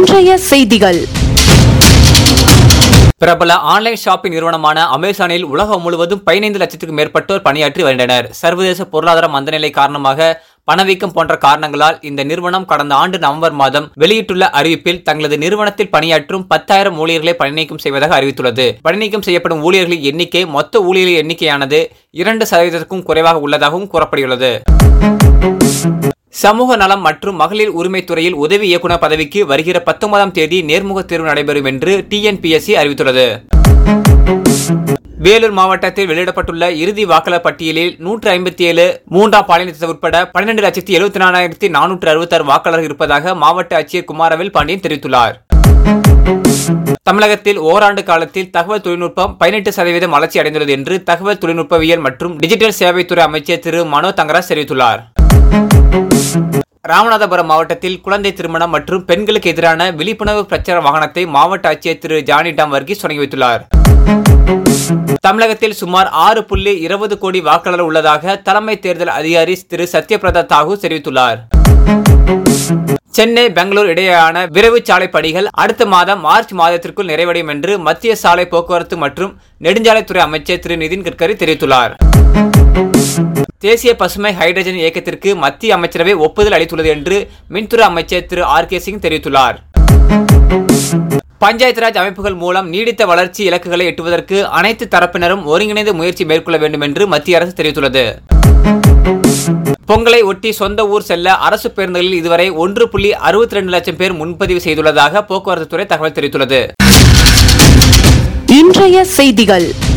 இன்றைய செய்திகள் பிரபல ஆன்லைன் ஷாப்பிங் நிறுவனமான அமேசானில் உலகம் முழுவதும் பதினைந்து லட்சத்துக்கும் மேற்பட்டோர் பணியாற்றி வருகின்றனர் சர்வதேச பொருளாதார மந்தநிலை காரணமாக பணவீக்கம் போன்ற காரணங்களால் இந்த நிறுவனம் கடந்த ஆண்டு நவம்பர் மாதம் வெளியிட்டுள்ள அறிவிப்பில் தங்களது நிறுவனத்தில் பணியாற்றும் பத்தாயிரம் ஊழியர்களை பணிநீக்கம் செய்வதாக அறிவித்துள்ளது பணிநீக்கம் செய்யப்படும் ஊழியர்களின் எண்ணிக்கை மொத்த ஊழியர்களின் எண்ணிக்கையானது இரண்டு சதவீதத்திற்கும் குறைவாக உள்ளதாகவும் கூறப்படுகிறது சமூக நலம் மற்றும் மகளிர் உரிமைத் துறையில் உதவி இயக்குநர் பதவிக்கு வருகிற பத்தொன்பதாம் தேதி நேர்முக தேர்வு நடைபெறும் என்று டிஎன்பிஎஸ்சி அறிவித்துள்ளது வேலூர் மாவட்டத்தில் வெளியிடப்பட்டுள்ள இறுதி வாக்காளர் பட்டியலில் நூற்று ஐம்பத்தி ஏழு மூன்றாம் பாலினத்தை உட்பட பன்னிரண்டு லட்சத்தி எழுபத்தி நாலாயிரத்தி நானூற்று அறுபத்தாறு வாக்காளர்கள் இருப்பதாக மாவட்ட ஆட்சியர் குமாரவேல் பாண்டியன் தெரிவித்துள்ளார் தமிழகத்தில் ஓராண்டு காலத்தில் தகவல் தொழில்நுட்பம் பதினெட்டு சதவீதம் வளர்ச்சி அடைந்துள்ளது என்று தகவல் தொழில்நுட்பவியல் மற்றும் டிஜிட்டல் சேவைத்துறை அமைச்சர் திரு மனோ தங்கராஜ் தெரிவித்துள்ளார் ராமநாதபுரம் மாவட்டத்தில் குழந்தை திருமணம் மற்றும் பெண்களுக்கு எதிரான விழிப்புணர்வு பிரச்சார வாகனத்தை மாவட்ட ஆட்சியர் திரு ஜானி டாம் வர்கீஸ் தொடங்கி வைத்துள்ளார் தமிழகத்தில் சுமார் ஆறு புள்ளி இருபது கோடி வாக்காளர் உள்ளதாக தலைமை தேர்தல் அதிகாரி திரு சத்யபிரதா தாகு தெரிவித்துள்ளார் சென்னை பெங்களூர் இடையேயான விரைவு சாலை பணிகள் அடுத்த மாதம் மார்ச் மாதத்திற்குள் நிறைவடையும் என்று மத்திய சாலை போக்குவரத்து மற்றும் நெடுஞ்சாலைத்துறை அமைச்சர் திரு நிதின் கட்கரி தெரிவித்துள்ளார் தேசிய பசுமை ஹைட்ரஜன் இயக்கத்திற்கு மத்திய அமைச்சரவை ஒப்புதல் அளித்துள்ளது என்று மின்துறை அமைச்சர் திரு ஆர் கே சிங் தெரிவித்துள்ளார் பஞ்சாயத்து ராஜ் அமைப்புகள் மூலம் நீடித்த வளர்ச்சி இலக்குகளை எட்டுவதற்கு அனைத்து தரப்பினரும் ஒருங்கிணைந்து முயற்சி மேற்கொள்ள வேண்டும் என்று மத்திய அரசு தெரிவித்துள்ளது பொங்கலை ஒட்டி சொந்த ஊர் செல்ல அரசு பேருந்துகளில் இதுவரை ஒன்று புள்ளி அறுபத்தி ரெண்டு லட்சம் பேர் முன்பதிவு செய்துள்ளதாக போக்குவரத்து துறை தகவல் தெரிவித்துள்ளது இன்றைய செய்திகள்